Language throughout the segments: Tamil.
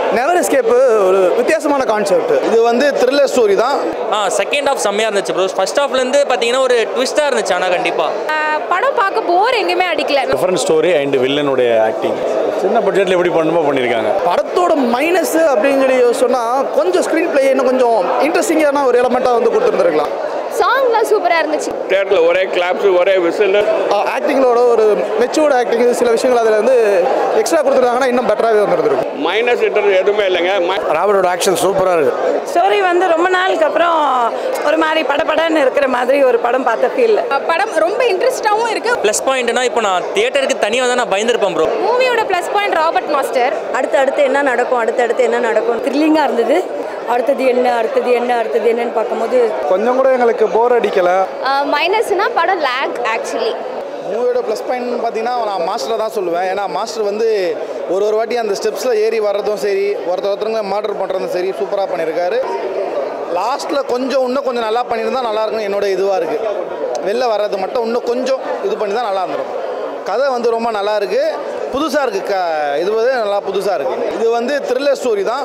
நெவர் எஸ்கேப்பு ஒரு வித்தியாசமான கான்செப்ட் இது வந்து த்ரில்லர் ஸ்டோரி தான் ஆ செகண்ட் ஹாஃப் செம்மையாக இருந்துச்சு ப்ரோ ஃபர்ஸ்ட் ஹாஃப்லேருந்து பார்த்தீங்கன்னா ஒரு ட்விஸ்ட்டாக இருந்துச்சு ஆனால் கண்டிப்பாக ஆஹ் படம் பார்க்க போர் எங்கேயுமே அடிக்கல டிஃப்ரெண்ட் ஸ்டோரி அண்ட் வில்லனுடைய ஆக்டிங் சின்ன பட்ஜெட்டில் எப்படி பண்ணணுமோ பண்ணியிருக்காங்க படத்தோட மைனஸ் அப்படின்னு சொல்லி சொன்னால் கொஞ்சம் ஸ்க்ரீன் பிளே இன்னும் கொஞ்சம் இன்ட்ரெஸ்டிங்கான ஒரு எலமெண்ட்டாக வந்து கொடுத்துருந்துருக்கலாம் சாங்லாம் சூப்பராக இருந்துச்சு தேட்டரில் ஒரே கிளாப்ஸ் ஒரே விசில் ஆக்டிங்களோட ஒரு மெச்சூர்ட் ஆக்டிங் சில விஷயங்கள் அதில் வந்து எக்ஸ்ட்ரா கொடுத்துருந்தாங்கன்னா இன்னும் பெட்டராகவே வந்துருந்துருக்கும் மைனஸ் எதுவுமே இல்லைங்க ம- ராபர்டோட ஆக்ஷன் சூப்பராக இருக்குது ஸ்டோரி வந்து ரொம்ப நாளுக்கு அப்புறம் ஒரு மாதிரி படபடன்னு இருக்கிற மாதிரி ஒரு படம் பார்த்த ஃபீல் படம் ரொம்ப இன்ட்ரெஸ்டாகவும் இருக்கு ப்ளஸ் பாயிண்ட்னா இப்போ நான் தியேட்டருக்கு தனியாக தான் நான் பயந்துருப்பேன் ப்ரோ மூவியோட ப்ளஸ் பாயிண்ட் ராபர்ட் மாஸ்டர் அடுத்து அடுத்து என்ன நடக்கும் அடுத்து அடுத்து என்ன நடக்கும் த்ரில்லிங்காக இருந்தது அடுத்தது என்ன அடுத்தது என்ன அடுத்தது என்னன்னு பார்க்கும்போது கொஞ்சம் கூட எங்களுக்கு போர் அடிக்கலை மைனஸ்னா படம் லேக் ஆக்சுவலி மூவியோட ப்ளஸ் பாயிண்ட் பார்த்தீங்கன்னா நான் மாஸ்டரை தான் சொல்லுவேன் ஏன்னா மாஸ்டர் வந்து ஒரு ஒரு வாட்டி அந்த ஸ்டெப்ஸில் ஏறி வர்றதும் சரி ஒருத்தர் ஒருத்தருங்க மர்டர் பண்ணுறதும் சரி சூப்பராக பண்ணியிருக்காரு லாஸ்ட்டில் கொஞ்சம் இன்னும் கொஞ்சம் நல்லா பண்ணியிருந்தா நல்லா இருக்கும்னு என்னோட இதுவாக இருக்குது வெளில வர்றது மட்டும் இன்னும் கொஞ்சம் இது பண்ணி தான் நல்லா இருந்துரும் கதை வந்து ரொம்ப நல்லா இருக்கு புதுசாக இருக்குது க இது வந்து நல்லா புதுசாக இருக்குது இது வந்து த்ரில்லர் ஸ்டோரி தான்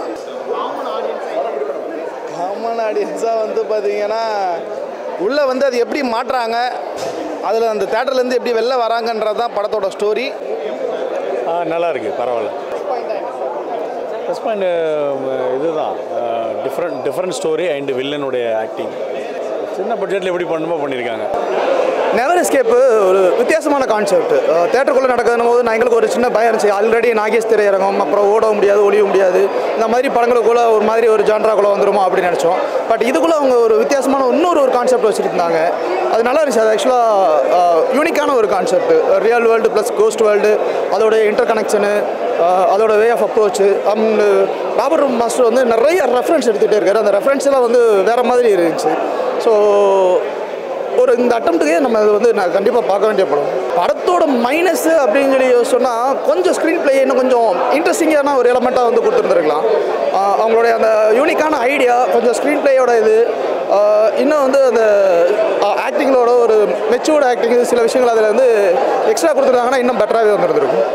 காமன் ஆடியன்ஸாக வந்து பார்த்தீங்கன்னா உள்ளே வந்து அது எப்படி மாட்டுறாங்க அதில் அந்த தேட்டர்லேருந்து எப்படி வெளில வராங்கன்றது தான் படத்தோட ஸ்டோரி ஆ நல்லா இருக்கு பரவாயில்ல ப்ளஸ் பாயிண்ட் இதுதான் டிஃப்ரெண்ட் டிஃப்ரெண்ட் ஸ்டோரி அண்ட் வில்லனுடைய ஆக்டிங் சின்ன பட்ஜெட்டில் எப்படி பண்ணணுமோ பண்ணியிருக்காங்க நெவர் எஸ்கேப்பு ஒரு வித்தியாசமான கான்செப்ட் தேட்டருக்குள்ளே நடக்குதுன்னு போது நான் எங்களுக்கு ஒரு சின்ன பயம் இருந்துச்சு ஆல்ரெடி நாகேஷ் திரையரங்கம் அப்புறம் ஓடவும் முடியாது ஒளிய முடியாது இந்த மாதிரி படங்களுக்குள்ள ஒரு மாதிரி ஒரு ஜான்ராக்குள்ளே வந்துருமா அப்படின்னு நினச்சோம் பட் இதுக்குள்ளே அவங்க ஒரு வித்தியாசமான இன்னொரு ஒரு கான்செப்ட் வச்சுருந்தாங்க அது நல்லா இருந்துச்சு அது ஆக்சுவலாக யூனிக்கான ஒரு concept real world plus ghost world அதோட இன்டர் கனெக்ஷனு அதோட வே ஆஃப் அப்ரோச் அண்ட் பாபர் மாஸ்டர் வந்து நிறைய ரெஃபரன்ஸ் எடுத்துகிட்டே இருக்காரு அந்த ரெஃபரன்ஸ் எல்லாம் வந்து வேறு மாதிரி இருந்துச்சு ஸோ ஒரு இந்த அட்டம்ப்ட்டுக்கே நம்ம இது வந்து நான் கண்டிப்பாக பார்க்க வேண்டிய படம் படத்தோட மைனஸ் அப்படின்னு சொல்லி சொன்னால் கொஞ்சம் ஸ்க்ரீன் பிளே இன்னும் கொஞ்சம் இன்ட்ரெஸ்டிங்கான ஒரு எலமெண்ட்டாக வந்து கொடுத்துருந்துருக்கலாம் ஆஹ் அவங்களுடைய அந்த யூனிக்கான ஐடியா கொஞ்சம் ஸ்க்ரீன் பிளேயோட இது ஆஹ் இன்னும் வந்து அந்த ஆக்டிங்களோட ஒரு மெச்சூர்ட் ஆக்டிங் சில விஷயங்கள் அதில் வந்து எக்ஸ்ட்ரா கொடுத்துருந்தாங்கன்னா இன்னும் பெட்டராகவே வந்துருந்துருக்கும்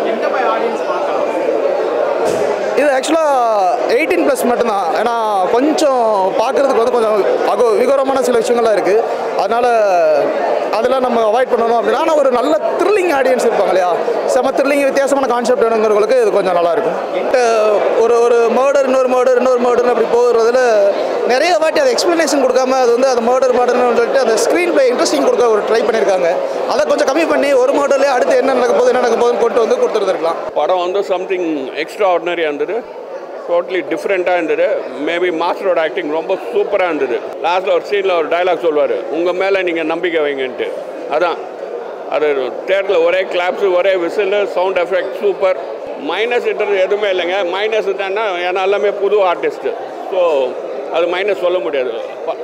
இது ஆக்சுவலாக எயிட்டீன் ப்ளஸ் மட்டும்தான் ஏன்னா கொஞ்சம் பார்க்குறதுக்கு வந்து கொஞ்சம் அகோ விகோரமான சில விஷயங்கள்லாம் இருக்குது அதனால் அதெல்லாம் நம்ம அவாய்ட் பண்ணணும் அப்படின்னா ஆனால் ஒரு நல்ல த்ரில்லிங் ஆடியன்ஸ் இருப்பாங்க இல்லையா செம த்ரில்லிங் வித்தியாசமான கான்செப்ட் வேணுங்கிறவங்களுக்கு இது கொஞ்சம் நல்லாயிருக்கும் ஒரு ஒரு மர்டர் இன்னொரு மர்டர் இன்னொரு மர்டர்னு அப்படி போகிறதுல நிறைய வாட்டி அது எக்ஸ்ப்ளனேஷன் கொடுக்காம அது வந்து அந்த மர்டர் மர்டர்னு சொல்லிட்டு அந்த ஸ்க்ரீன் பிளே இன்ட்ரெஸ்டிங் கொடுக்க ஒரு ட்ரை பண்ணியிருக்காங்க அதை கொஞ்சம் கம்மி பண்ணி ஒரு மர்டர்லேயே அடுத்து என்ன நடக்க போகுது என்ன நடக்க போகுதுன்னு கொண்டு வந்து கொடுத்துருந்துருக்கலாம் படம் வந்து சம்திங் எக்ஸ்ட்ரா ஆர்டினரியாக இருந்தது டோட்டலி டிஃப்ரெண்ட்டாக இருந்தது மேபி மாஸ்டரோட ஆக்டிங் ரொம்ப சூப்பராக இருந்தது லாஸ்ட்டில் ஒரு சீனில் ஒரு டயலாக் சொல்லுவார் உங்கள் மேலே நீங்கள் நம்பிக்கை வைங்கன்ட்டு அதான் அது தேட்டரில் ஒரே கிளாப்ஸு ஒரே whistle sound effect super minus எதுவுமே இல்லைங்க மைனஸ் என்னன்னா ஏன்னா எல்லாமே புது ஆர்டிஸ்ட்டு ஸோ அது மைனஸ் சொல்ல முடியாது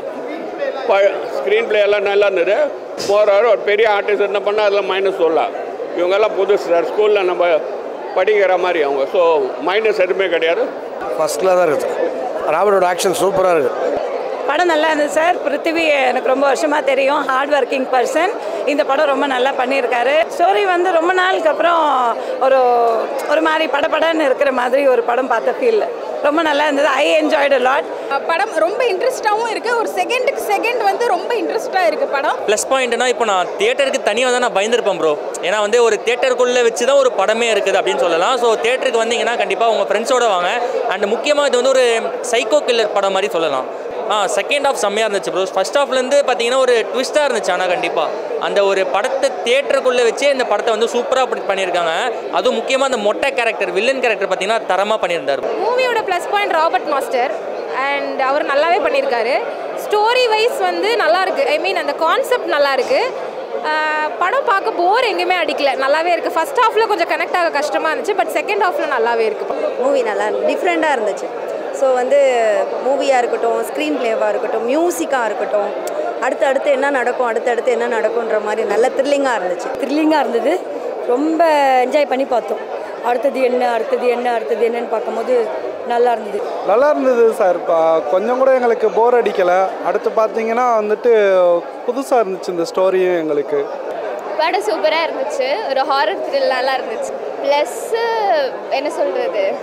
ஸ்க்ரீன் பிளே எல்லாம் நல்லா இருந்தது போகிற ஒரு பெரிய ஆர்டிஸ்ட் என்ன பண்ணால் அதில் மைனஸ் சொல்லலாம் இவங்கெல்லாம் புதுசு சார் ஸ்கூலில் நம்ம படிக்கிற மாதிரி அவங்க ஸோ மைனஸ் எதுவுமே கிடையாது ஃபஸ்ட்டில் தான் இருக்குது ராபர்டோட ஆக்ஷன் சூப்பராக இருக்குது படம் நல்லா இருந்தது சார் பிருத்திவி எனக்கு ரொம்ப வருஷமாக தெரியும் ஹார்ட் ஒர்க்கிங் பர்சன் இந்த படம் ரொம்ப நல்லா பண்ணியிருக்காரு ஸ்டோரி வந்து ரொம்ப நாளுக்கு அப்புறம் ஒரு ஒரு மாதிரி படபடன்னு இருக்கிற மாதிரி ஒரு படம் பார்த்த ஃபீல் ரொம்ப நல்லா இருந்தது ஐ என்ஜாய்டு லாட் படம் ரொம்ப இன்ட்ரெஸ்டாகவும் இருக்கு ஒரு செகண்டுக்கு செகண்ட் வந்து ரொம்ப இன்ட்ரெஸ்டாக இருக்கு படம் ப்ளஸ் பாயிண்ட்னா இப்போ நான் தியேட்டருக்கு தனியாக தான் நான் பயந்துருப்பேன் ப்ரோ ஏன்னா வந்து ஒரு தியேட்டருக்குள்ளே வச்சு தான் ஒரு படமே இருக்குது அப்படின்னு சொல்லலாம் ஸோ தியேட்டருக்கு வந்தீங்கன்னா கண்டிப்பாக உங்கள் ஃப்ரெண்ட்ஸோட வாங்க அண்ட் முக்கியமாக இது வந்து ஒரு சைக்கோ கில்லர் படம் மாதிரி சொல்லலாம் ஆ செகண்ட் ஹாஃப் செம்மையாக இருந்துச்சு ப்ரோ ஃபர்ஸ்ட் ஹாஃப்லேருந்து பார்த்தீங்கன்னா ஒரு ட்விஸ்ட்டாக இருந்துச்சு ஆனால் கண்டிப்பாக அந்த ஒரு படத்தை தியேட்டருக்குள்ளே வச்சே இந்த படத்தை வந்து சூப்பராக பண்ணியிருக்காங்க அதுவும் முக்கியமாக அந்த மொட்டை கேரக்டர் வில்லன் கேரக்டர் பார்த்தீங்கன்னா தரமாக பண்ணியிருந்தார் மூவியோட plus point Robert master and அவர் நல்லாவே பண்ணியிருக்காரு ஸ்டோரி வைஸ் வந்து நல்லா இருக்கு ஐ மீன் அந்த கான்செப்ட் நல்லா இருக்கு ஆஹ் படம் பார்க்க போர் எங்கேயுமே அடிக்கல நல்லாவே இருக்கு ஃபர்ஸ்ட் ஹாஃப்ல கொஞ்சம் கனெக்ட் ஆக கஷ்டமா இருந்துச்சு பட் செகண்ட் ஹாஃப்ல நல்லாவே இருக்கு மூவி நல்லா டிஃப்ரெண்ட்டாக இருந்துச்சு ஸோ வந்து மூவியாக இருக்கட்டும் ஸ்க்ரீன் பிளேவாக இருக்கட்டும் மியூசிக்காக இருக்கட்டும் அடுத்து அடுத்து என்ன நடக்கும் அடுத்து அடுத்து என்ன நடக்கும்ன்ற மாதிரி நல்ல த்ரில்லிங்காக இருந்துச்சு த்ரில்லிங்காக இருந்தது ரொம்ப என்ஜாய் பண்ணி பார்த்தோம் அடுத்தது என்ன அடுத்தது என்ன அடுத்தது என்னன்னு பார்க்கும்போது நல்லா இருந்தது நல்லா இருந்தது சார் இப்போ கொஞ்சம் கூட எங்களுக்கு போர் அடிக்கலை அடுத்து பார்த்தீங்கன்னா வந்துட்டு புதுசாக இருந்துச்சு இந்த ஸ்டோரியும் எங்களுக்கு படம் சூப்பராக இருந்துச்சு ஒரு ஹாரர் த்ரில் நல்லா இருந்துச்சு ப்ளஸ்ஸு என்ன சொல்கிறது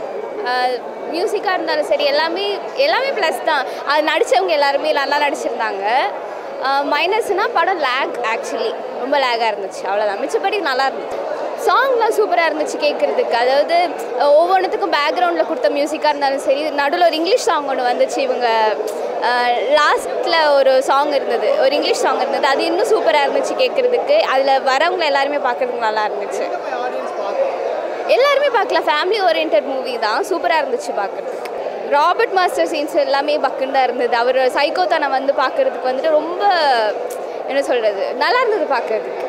மியூசிக்காக இருந்தாலும் சரி எல்லாமே எல்லாமே ப்ளஸ் தான் அது நடித்தவங்க எல்லாருமே நல்லா நடிச்சிருந்தாங்க மைனஸ்னால் படம் லேக் ஆக்சுவலி ரொம்ப லேகாக இருந்துச்சு அவ்வளோதான் மிச்சப்படி நல்லா இருந்துச்சு சாங்லாம் சூப்பராக இருந்துச்சு கேட்குறதுக்கு அதாவது அஹ், ஒவ்வொன்றுத்துக்கும் பேக்ரவுண்டில் கொடுத்த மியூசிக்காக இருந்தாலும் சரி நடுவில் ஒரு இங்கிலீஷ் சாங் ஒன்று வந்துச்சு இவங்க லாஸ்ட்டில் ஒரு சாங் இருந்தது ஒரு இங்கிலீஷ் சாங் இருந்தது அது இன்னும் சூப்பராக இருந்துச்சு கேட்குறதுக்கு அதில் வரவங்க எல்லாருமே பார்க்குறதுக்கு நல்லா இருந்துச்சு எல்லாருமே பார்க்கலாம் ஃபேமிலி ஓரியன்ட் மூவி தான் சூப்பராக இருந்துச்சு பார்க்குறதுக்கு ராபர்ட் மாஸ்டர் சீன்ஸ் எல்லாமே பக்குன்னு தான் இருந்தது அவர் சைக்கோத்தனை வந்து பார்க்குறதுக்கு வந்துட்டு ரொம்ப என்ன சொல்கிறது நல்லா இருந்தது பார்க்குறதுக்கு